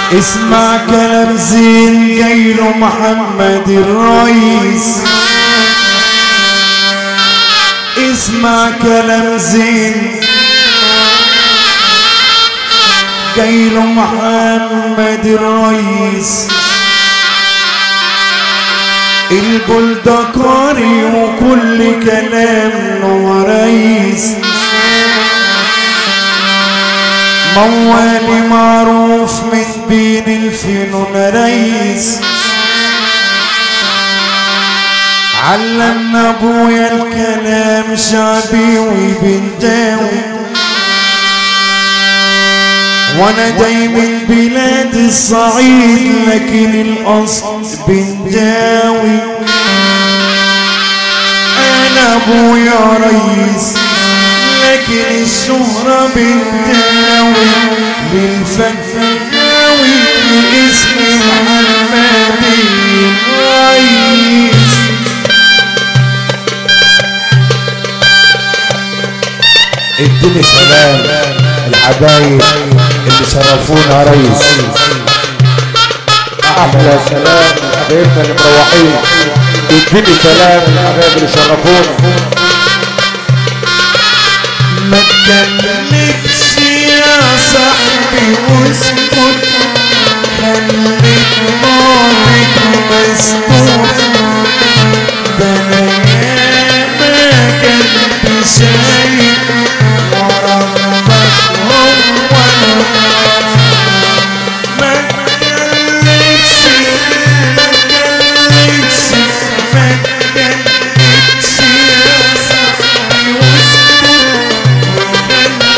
اسمع كلام زين جايله محمد الرئيس اسمع كلام زين جايله محمد الرئيس الجلد قاري وكل كلام له رئيس موالي معروف من بين الفنون رئيس علمنا ابويا الكلام شعبي وبنتاوي وانا جاي من بلاد الصعيد لكن الاصل بنجاوي انا ابويا رئيس لكن الشهرة بنجاوي للفنفناوي اسم محمد الرئيس اديني سلام الحبايب اللي شرفونا يا ريس احلى سلام حبايبنا اللي مروحين اديني سلام الحبايب اللي شرفونا ما تكلمش يا صاحبي واسكت خليك ماضيك مسكوت ده انا ياما كنت شايف وربك هو الغلط ما تكلمش ما تكلمش ما تكلمش يا صاحبي واسكت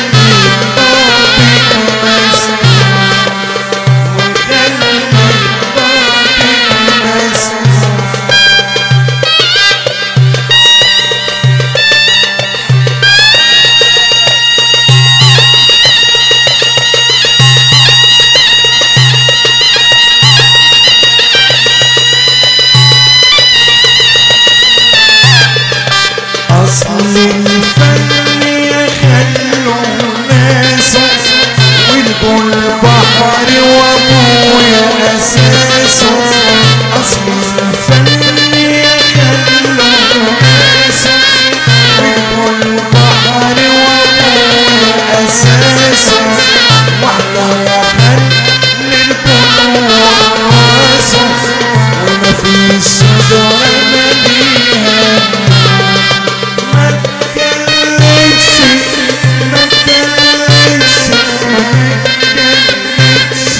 أصل الفن يخلوا ناسه والبول بحر وابويا أساسه أصل الفن يخلوا ناسه والبول بحر وابويا أساسه واحدة يا خل للبلور راسه ومفيش شجرة مليها ما تكلمش ما تكلمش ما تكلمش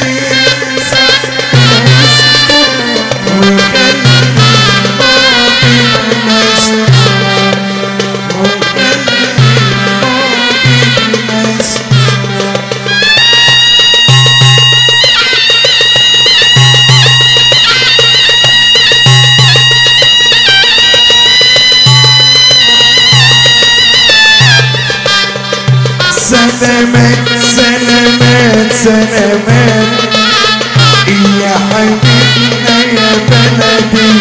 سلامات سلامات سلامات يا حبيبنا يا بلدي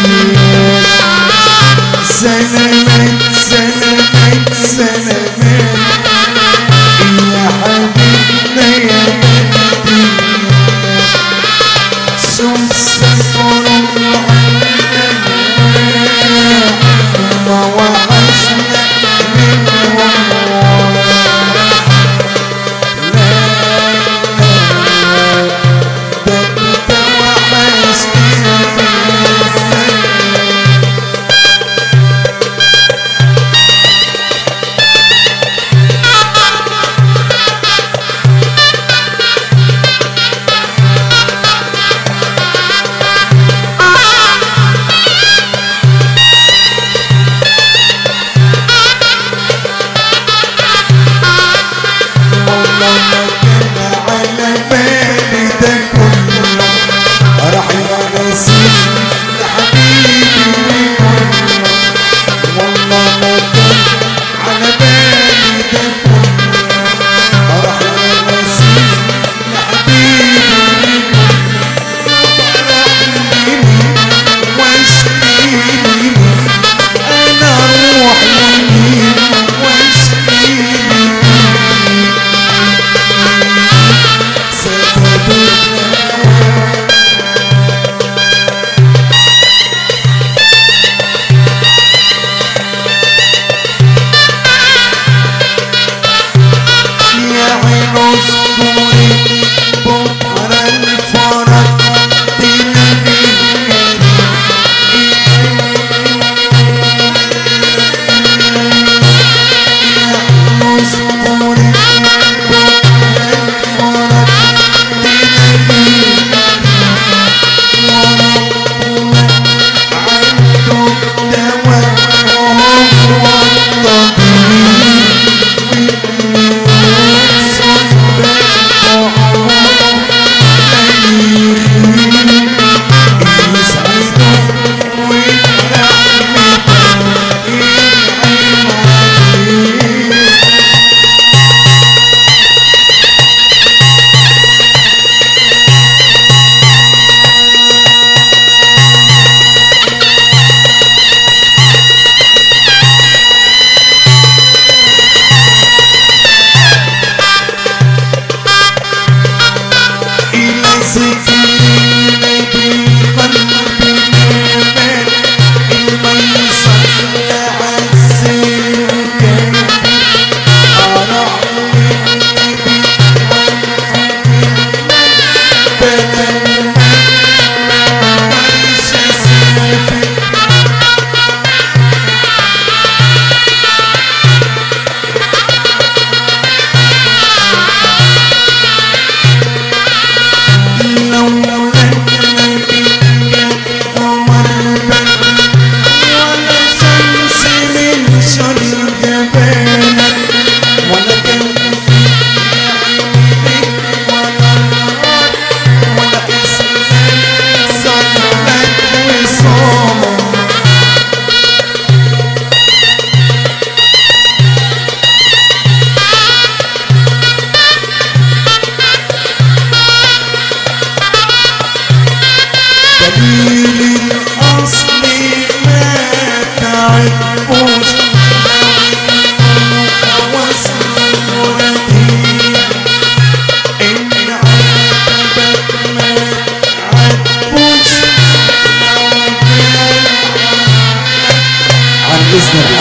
سلامات سلامات سلامات يا حبيبنا يا بلدي شوف سفر ما وحشنا منهم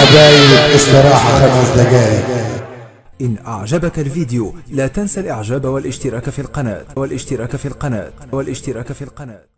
حبايب استراحة خمس دقايق إن أعجبك الفيديو لا تنسى الإعجاب والاشتراك في القناة والاشتراك في القناة والاشتراك في القناة